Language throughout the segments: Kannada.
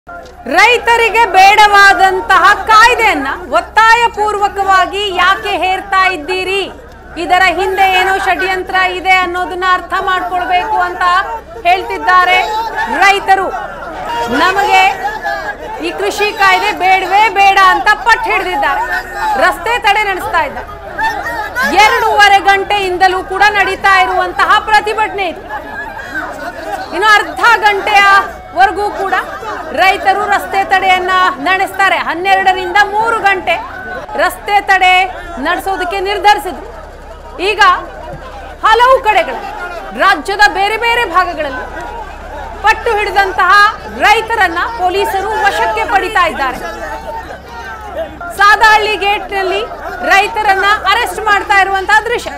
ರೈತರಿಗೆ ಬೇಡವಾದಂತಹ ಕಾಯ್ದೆಯನ್ನ ಒತ್ತಾಯ ಪೂರ್ವಕವಾಗಿ ಯಾಕೆ ಹೇರ್ತಾ ಇದ್ದೀರಿ ಇದರ ಹಿಂದೆ ಏನೋ ಷಡ್ಯಂತ್ರ ಇದೆ ಅನ್ನೋದನ್ನ ಅರ್ಥ ಮಾಡ್ಕೊಳ್ಬೇಕು ಅಂತ ಹೇಳ್ತಿದ್ದಾರೆ ರೈತರು ನಮಗೆ ಈ ಕೃಷಿ ಕಾಯ್ದೆ ಬೇಡವೇ ಬೇಡ ಅಂತ ಪಟ್ಟು ಹಿಡಿದಿದ್ದಾರೆ ರಸ್ತೆ ತಡೆ ನಡೆಸ್ತಾ ಇದ್ದಾರೆ ಎರಡೂವರೆ ಗಂಟೆಯಿಂದಲೂ ಕೂಡ ನಡೀತಾ ಇರುವಂತಹ ಪ್ರತಿಭಟನೆ ಇದು ಇನ್ನು ಅರ್ಧ ಗಂಟೆಯವರೆಗೂ ಕೂಡ ರೈತರು ರಸ್ತೆ ತಡೆಯನ್ನ ನಡೆಸ್ತಾರೆ ಹನ್ನೆರಡರಿಂದ ಮೂರು ಗಂಟೆ ರಸ್ತೆ ತಡೆ ನಡೆಸೋದಕ್ಕೆ ನಿರ್ಧರಿಸಿದ್ರು ಈಗ ಹಲವು ಕಡೆಗಳು ರಾಜ್ಯದ ಬೇರೆ ಬೇರೆ ಭಾಗಗಳಲ್ಲಿ ಪಟ್ಟು ಹಿಡಿದಂತಹ ರೈತರನ್ನ ಪೊಲೀಸರು ವಶಕ್ಕೆ ಪಡಿತಾ ಇದ್ದಾರೆ ಸಾದಹಳ್ಳಿ ಗೇಟ್ನಲ್ಲಿ ರೈತರನ್ನ ಅರೆಸ್ಟ್ ಮಾಡ್ತಾ ಇರುವಂತಹ ದೃಶ್ಯ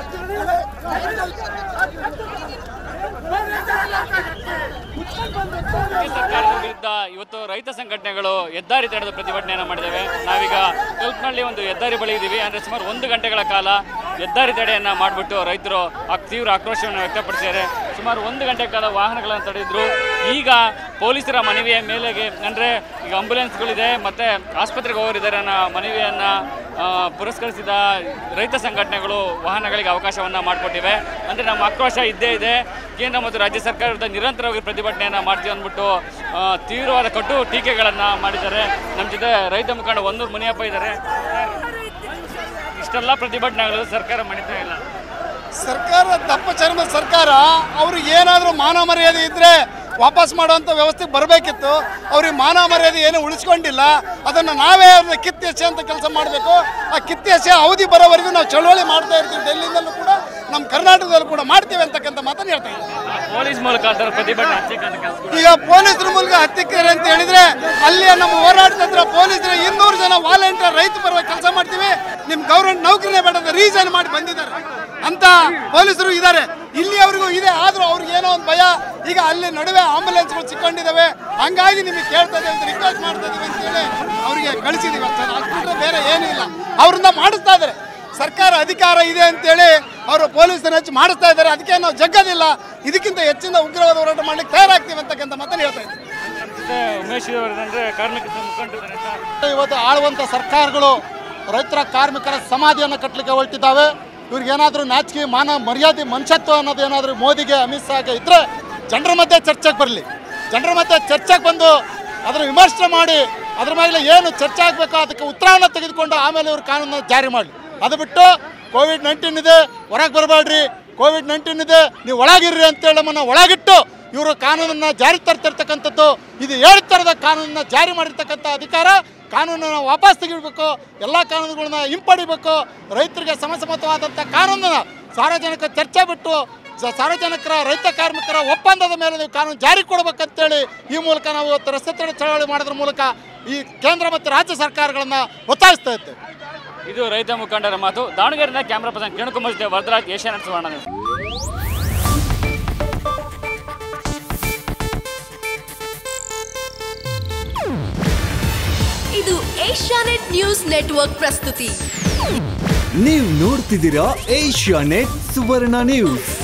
ರಾಜ್ಯ ಸರ್ಕಾರದ ವಿರುದ್ಧ ಇವತ್ತು ರೈತ ಸಂಘಟನೆಗಳು ಹೆದ್ದಾರಿ ತಡೆದ ಪ್ರತಿಭಟನೆಯನ್ನು ಮಾಡಿದ್ದೇವೆ ನಾವೀಗ ಕಲ್ಪನಹಳ್ಳಿ ಒಂದು ಹೆದ್ದಾರಿ ಬಳಿ ಇದ್ದೀವಿ ಅಂದರೆ ಸುಮಾರು ಒಂದು ಗಂಟೆಗಳ ಕಾಲ ಹೆದ್ದಾರಿ ತಡೆಯನ್ನು ಮಾಡಿಬಿಟ್ಟು ರೈತರು ಆ ತೀವ್ರ ಆಕ್ರೋಶವನ್ನು ವ್ಯಕ್ತಪಡಿಸಿದ್ದಾರೆ ಸುಮಾರು ಒಂದು ಗಂಟೆ ಕಾಲ ವಾಹನಗಳನ್ನು ತಡೆದಿದ್ರು ಈಗ ಪೊಲೀಸರ ಮನವಿಯ ಮೇಲೆಗೆ ಅಂದರೆ ಈಗ ಆಂಬುಲೆನ್ಸ್ಗಳಿದೆ ಮತ್ತು ಆಸ್ಪತ್ರೆಗೆ ಹೋಗೋರಿದ್ದಾರೆ ಅನ್ನೋ ಮನವಿಯನ್ನು ಆ, ಪುರಸ್ಕರಿಸಿದ ರೈತ ಸಂಘಟನೆಗಳು ವಾಹನಗಳಿಗೆ ಅವಕಾಶವನ್ನು ಮಾಡಿಕೊಟ್ಟಿವೆ ಅಂದರೆ ನಮ್ಮ ಆಕ್ರೋಶ ಇದ್ದೇ ಇದೆ ಕೇಂದ್ರ ಮತ್ತು ರಾಜ್ಯ ಸರ್ಕಾರ ವಿರುದ್ಧ ನಿರಂತರವಾಗಿ ಪ್ರತಿಭಟನೆಯನ್ನು ಮಾಡ್ತೀವಿ ಅಂದ್ಬಿಟ್ಟು ಆ, ತೀವ್ರವಾದ ಕಟು ಟೀಕೆಗಳನ್ನು ಮಾಡಿದ್ದಾರೆ ನಮ್ಮ ಜೊತೆ ರೈತ ಮುಖಂಡ ಒಂದೂರು ಮುನಿಯಪ್ಪ ಇದ್ದಾರೆ ಇಷ್ಟೆಲ್ಲ ಪ್ರತಿಭಟನೆಗಳು ಸರ್ಕಾರ ಮಾಡಿತಾ ಇಲ್ಲ ಸರ್ಕಾರ ದಪ್ಪ ಚರ್ಮದ ಸರ್ಕಾರ ಅವ್ರಿಗೆ ಏನಾದರೂ ಮಾನ ಮರ್ಯಾದೆ ಇದ್ದರೆ ವಾಪಸ್ ಮಾಡುವಂಥ ವ್ಯವಸ್ಥೆಗೆ ಬರಬೇಕಿತ್ತು ಅವ್ರಿಗೆ ಮಾನ ಮರ್ಯಾದೆ ಏನು ಉಳಿಸ್ಕೊಂಡಿಲ್ಲ ಅದನ್ನು ನಾವೇ ಅವ್ರನ್ನ ಕಿತ್ತಿ ಎಸೆಯುವಂಥ ಕೆಲಸ ಮಾಡಬೇಕು ಆ ಕಿತ್ತಿ ಎಸೆ ಅವಧಿ ಬರೋವರೆಗೂ ನಾವು ಚಳವಳಿ ಮಾಡ್ತಾ ಇರ್ತೀವಿ ಡೆಲ್ಲಿನಲ್ಲೂ ಕೂಡ ನಮ್ಮ ಕರ್ನಾಟಕದಲ್ಲೂ ಕೂಡ ಮಾಡ್ತೀವಿ ಅಂತಕ್ಕಂಥ ಮಾತನ್ನು ಹೇಳ್ತಾ ಇದ್ದೀವಿ ಪೊಲೀಸ್ ಮೂಲಕ ಅದರ ಪ್ರತಿಭಟನೆ ಹಚ್ಚಕ್ಕಂತ ಕೆಲಸ ಈಗ ಪೊಲೀಸರ ಮೂಲಕ ಹತ್ತಿಕ್ಕರೆ ಅಂತ ಹೇಳಿದ್ರೆ ಅಲ್ಲಿ ನಮ್ಮ ಹೋರಾಟದ ಪೊಲೀಸರು ಇನ್ನೂರು ಜನ ವಾಲಂಟಿಯರ್ ರೈತ ಪರವಾಗಿ ಕೆಲಸ ಮಾಡ್ತೀವಿ ನಿಮ್ ಗೌರ್ಮೆಂಟ್ ನೌಕರಿನೇ ಬೇಡ ಅಂತ ರೀಸನ್ ಮಾಡಿ ಬಂದಿದ್ದಾರೆ ಅಂತ ಪೊಲೀಸರು ಇದ್ದಾರೆ ಇಲ್ಲಿಯವರೆಗೂ ಇದೆ ಆದ್ರೂ ಅವ್ರಿಗೆ ಏನೋ ಒಂದು ಭಯ ಈಗ ಅಲ್ಲಿ ನಡುವೆ ಆಂಬುಲೆನ್ಸ್ಗಳು ಸಿಕ್ಕೊಂಡಿದ್ದಾವೆ ಹಂಗಾಗಿ ನಿಮಗೆ ಕೇಳ್ತಾ ಇದೀವಿ ಅಂತ ರಿಕ್ವೆಸ್ಟ್ ಮಾಡ್ತಾ ಇದೀವಿ ಅಂತೇಳಿ ಅವರಿಗೆ ಕಳಿಸಿದೀವಿ ಅಷ್ಟೇ ಅದು ಬಿಟ್ರೆ ಬೇರೆ ಏನೂ ಇಲ್ಲ ಅವ್ರನ್ನ ಮಾಡಿಸ್ತಾ ಇದ್ದಾರೆ ಸರ್ಕಾರ ಅಧಿಕಾರ ಇದೆ ಅಂತೇಳಿ ಅವರು ಪೊಲೀಸರನ್ನ ಹಚ್ಚಿ ಮಾಡಿಸ್ತಾ ಇದ್ದಾರೆ ಅದಕ್ಕೆ ನಾವು ಜಗ್ಗದಿಲ್ಲ ಇದಕ್ಕಿಂತ ಹೆಚ್ಚಿನ ಉಗ್ರವಾದ ಹೋರಾಟ ಮಾಡ್ಲಿಕ್ಕೆ ತಯಾರಾಗ್ತೀವಿ ಅಂತಕ್ಕಂಥ ಮಾತನ್ನು ಹೇಳ್ತಾ ಇದ್ದೀವಿ ನಮ್ಮ ಜೊತೆ ಉಮೇಶ್ ಅವರಂದ್ರೆ ಕಾರ್ಮಿಕ ಮುಖಂಡರಿದ್ದಾರೆ ಸರ್ ಇವತ್ತು ಆಳುವಂಥ ಸರ್ಕಾರಗಳು ರೈತರ ಕಾರ್ಮಿಕರ ಸಮಾಧಿಯನ್ನು ಕಟ್ಟಲಿಕ್ಕೆ ಹೊರಟಿದ್ದಾವೆ ಇವ್ರಿಗೆ ಏನಾದರೂ ನಾಚಿಕೆ ಮಾನ ಮರ್ಯಾದೆ ಮನುಷ್ಯತ್ವ ಅನ್ನೋದು ಏನಾದರೂ ಮೋದಿಗೆ ಅಮಿತ್ ಶಾಗೆ ಇದ್ದರೆ ಜನರ ಮಧ್ಯೆ ಚರ್ಚೆಗೆ ಬರಲಿ ಜನರ ಮಧ್ಯೆ ಚರ್ಚೆಗೆ ಬಂದು ಅದನ್ನು ವಿಮರ್ಶೆ ಮಾಡಿ ಅದ್ರ ಮೇಲೆ ಏನು ಚರ್ಚೆ ಆಗಬೇಕೋ ಅದಕ್ಕೆ ಉತ್ತರವನ್ನು ತೆಗೆದುಕೊಂಡು ಆಮೇಲೆ ಇವ್ರು ಕಾನೂನನ್ನು ಜಾರಿ ಮಾಡಲಿ ಅದು ಬಿಟ್ಟು ಕೋವಿಡ್ ನೈನ್ಟೀನ್ ಇದೆ ಹೊರಗೆ ಬರಬೇಡ್ರಿ ಕೋವಿಡ್ ನೈನ್ಟೀನ್ ಇದೆ ನೀವು ಒಳಗಿರ್ರಿ ಅಂತೇಳಿ ನಮ್ಮನ್ನು ಒಳಗಿಟ್ಟು ಇವರು ಕಾನೂನನ್ನು ಜಾರಿ ತರ್ತಿರ್ತಕ್ಕಂಥದ್ದು ಇದು ಏಳು ಥರದ ಕಾನೂನನ್ನ ಜಾರಿ ಮಾಡಿರ್ತಕ್ಕಂಥ ಅಧಿಕಾರ ಕಾನೂನನ್ನು ವಾಪಸ್ ತೆಗಿಬೇಕು ಎಲ್ಲ ಕಾನೂನುಗಳನ್ನ ಹಿಂಪಡಿಬೇಕು ರೈತರಿಗೆ ಸಮಸಮತವಾದಂಥ ಕಾನೂನನ್ನು ಸಾರ್ವಜನಿಕ ಚರ್ಚೆ ಬಿಟ್ಟು ಸ- ಸಾರ್ವಜನಿಕರ ರೈತ ಕಾರ್ಮಿಕರ ಒಪ್ಪಂದದ ಮೇಲೆ ನೀವು ಕಾನೂನು ಜಾರಿ ಕೊಡಬೇಕಂತೇಳಿ ಈ ಮೂಲಕ ನಾವು ಇವತ್ತು ರಸ್ತೆ ತಡೆ ಚಳವಳಿ ಮಾಡೋದ್ರ ಮೂಲಕ ಈ ಕೇಂದ್ರ ಮತ್ತು ರಾಜ್ಯ ಸರ್ಕಾರಗಳನ್ನು ಒತ್ತಾಯಿಸ್ತಾ ಇದ್ದೇವೆ ಇದು ರೈತ ಮುಖಂಡರ ಮಾತು ದಾವಣಗೆರೆಯಿಂದ ಕ್ಯಾಮ್ರಾ ಪರ್ಸನ್ ಕಿರಣಕುಮಾರ್ ಜೊತೆ ವರದರಾಜ್ ಏಷ್ಯಾನೆಟ್ ಸುವರ್ಣ ನ್ಯೂಸ್ ಇದು ಏಷ್ಯಾನೆಟ್ ನ್ಯೂಸ್ ನೆಟ್ವರ್ಕ್ ಪ್ರಸ್ತುತಿ ನೀವು ನೋಡ್ತಿದ್ದೀರಾ ಏಷ್ಯಾ ನೆಟ್ ಸುವರ್ಣ ನ್ಯೂಸ್